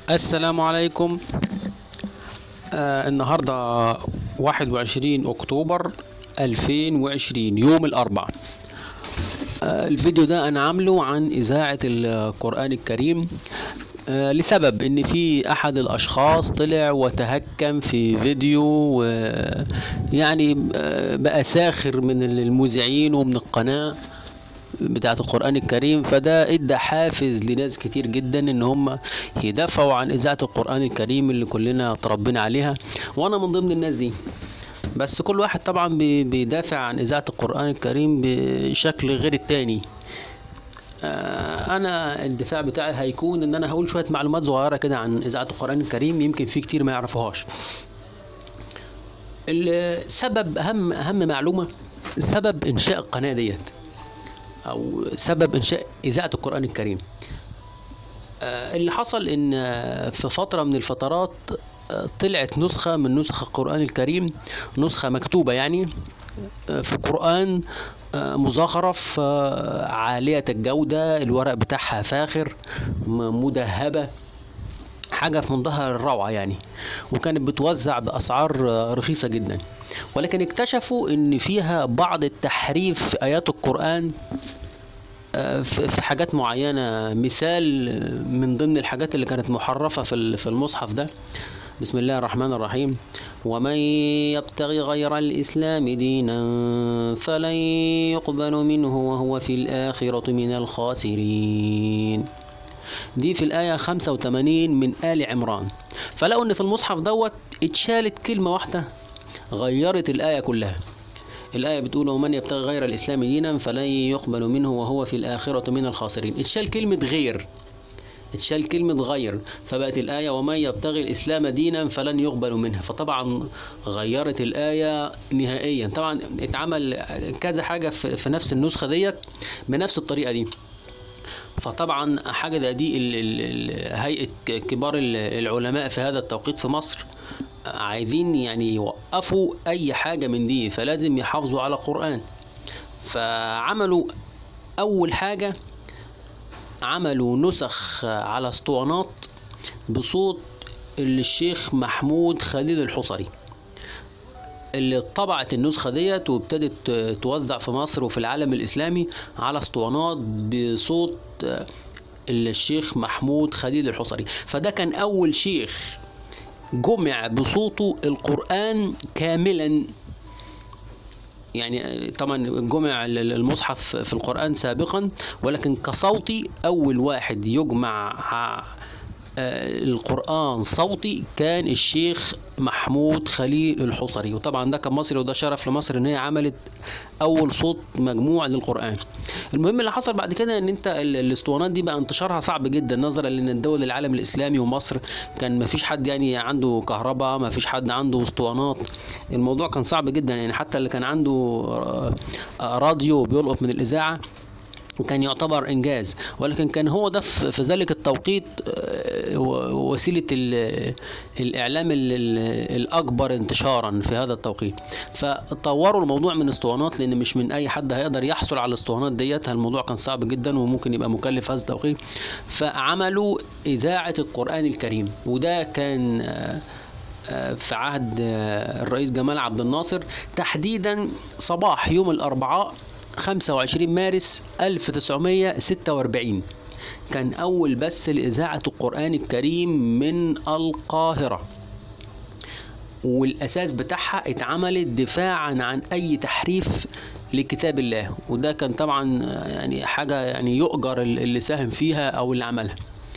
السلام عليكم آه النهاردة 21 أكتوبر 2020 يوم الأربعاء آه الفيديو ده أنا عامله عن إذاعة القرآن الكريم آه لسبب إن في أحد الأشخاص طلع وتهكم في فيديو آه يعني آه بقى ساخر من المذيعين ومن القناة بتاعة القرآن الكريم فده ادى حافز لناس كتير جدا ان هم يدافعوا عن اذاعة القرآن الكريم اللي كلنا تربينا عليها وانا من ضمن الناس دي بس كل واحد طبعا بي- بيدافع عن اذاعة القرآن الكريم بشكل غير التاني آه، انا الدفاع بتاعي هيكون ان انا هقول شوية معلومات صغيرة كده عن اذاعة القرآن الكريم يمكن في كتير ما يعرفوهاش السبب اهم اهم معلومة سبب انشاء القناة ديت او سبب انشاء اذاعه القران الكريم آه، اللي حصل ان آه، في فتره من الفترات آه، طلعت نسخه من نسخ القران الكريم نسخه مكتوبه يعني آه، في قران آه، مزخرف آه، عاليه الجوده الورق بتاعها فاخر م- مدهبه حاجة في منتهى الروعة يعني وكانت بتوزع بأسعار آه، رخيصة جدا ولكن اكتشفوا ان فيها بعض التحريف في آيات القرآن آه، في في حاجات معينة مثال آه، من ضمن الحاجات اللي كانت محرفة في ال- في المصحف ده بسم الله الرحمن الرحيم ومن يبتغي غير الإسلام دينا فلن يقبل منه وهو في الآخرة من الخاسرين دي في الآية 85 من آل عمران فلقوا إن في المصحف دوت اتشالت كلمة واحدة غيرت الآية كلها الآية بتقول ومن يبتغي غير الإسلام دينا فلن يقبل منه وهو في الآخرة من الخاسرين اتشال كلمة غير اتشال كلمة غير فبقت الآية ومن يبتغي الإسلام دينا فلن يقبل منها فطبعا غيرت الآية نهائيا طبعا اتعمل كذا حاجة في في نفس النسخة ديت بنفس الطريقة دي فطبعا حاجة زي دي ال- ال- ال- هيئة كبار ال- العلماء في هذا التوقيت في مصر عايزين يعني يوقفوا أي حاجة من دي فلازم يحافظوا على القرآن فعملوا أول حاجة عملوا نسخ على اسطوانات بصوت الشيخ محمود خليل الحصري اللي طبعت النسخة ديت وابتدت توزع في مصر وفي العالم الإسلامي على اسطوانات بصوت الشيخ محمود خليل الحصري فده كان أول شيخ جمع بصوته القرآن كاملا يعني طبعا جمع المصحف في القرآن سابقا ولكن كصوتي أول واحد يجمع آه، القرآن صوتي كان الشيخ محمود خليل الحصري وطبعا ده كان مصري وده شرف لمصر ان هي عملت اول صوت مجموع للقرآن المهم اللي حصل بعد كده ان انت ال- الاسطوانات دي بقى انتشارها صعب جدا نظرا لان الدول العالم الاسلامي ومصر كان مفيش حد يعني عنده كهرباء مفيش حد عنده اسطوانات الموضوع كان صعب جدا يعني حتى اللي كان عنده آه، آه، راديو بيلقط من الاذاعه كان يعتبر انجاز ولكن كان هو ده في في ذلك التوقيت آه، و- وسيله ال- الاعلام ال- ال- الاكبر انتشارا في هذا التوقيت فطوروا الموضوع من اسطوانات لان مش من اي حد هيقدر يحصل على الاسطوانات ديت الموضوع كان صعب جدا وممكن يبقى مكلف في هذا التوقيت فعملوا اذاعه القران الكريم وده كان آه، آه، في عهد آه، الرئيس جمال عبد الناصر تحديدا صباح يوم الأربعاء 25 مارس 1946 كان أول بث لإذاعة القرآن الكريم من القاهرة والأساس بتاعها اتعملت دفاعا عن أي تحريف لكتاب الله وده كان طبعا آه، يعني حاجة يعني يؤجر اللي ساهم فيها أو اللي عملها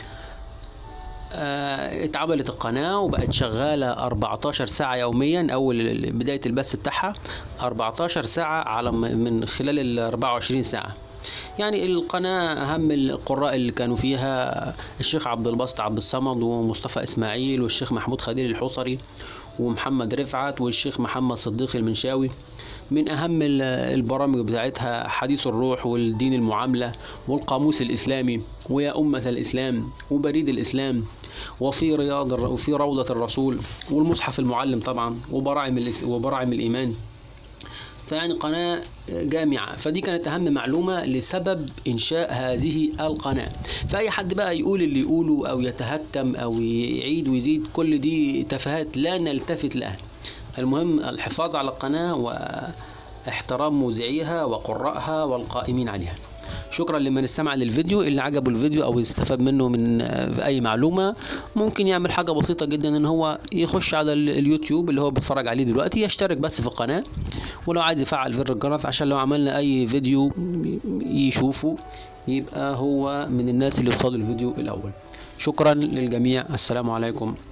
آه، اتعملت القناة وبقت شغالة 14 ساعة يوميا أول ال- بداية البث بتاعها 14 ساعة على م- من خلال ال 24 ساعة يعني القناة أهم القراء اللي كانوا فيها الشيخ عبد الباسط عبد الصمد ومصطفى إسماعيل والشيخ محمود خليل الحصري ومحمد رفعت والشيخ محمد صديق المنشاوي من أهم ال- البرامج بتاعتها حديث الروح والدين المعاملة والقاموس الإسلامي ويا أمة الإسلام وبريد الإسلام وفي رياض الر- وفي روضة الرسول والمصحف المعلم طبعا وبراعم الإس- وبراعم الإيمان فيعني قناة جامعة فدي كانت أهم معلومة لسبب إنشاء هذه القناة فأي حد بقى يقول اللي يقوله أو يتهكم أو يعيد ويزيد كل دي تفاهات لا نلتفت لها المهم الحفاظ على القناة واحترام مذيعيها وقرائها والقائمين عليها شكرا لمن استمع للفيديو اللي عجبه الفيديو او استفاد منه من اي معلومه ممكن يعمل حاجه بسيطه جدا ان هو يخش على ال- اليوتيوب اللي هو بيتفرج عليه دلوقتي يشترك بس في القناه ولو عايز يفعل زر الجرس عشان لو عملنا اي فيديو يشوفه يبقى هو من الناس اللي يوصلوا الفيديو الاول شكرا للجميع السلام عليكم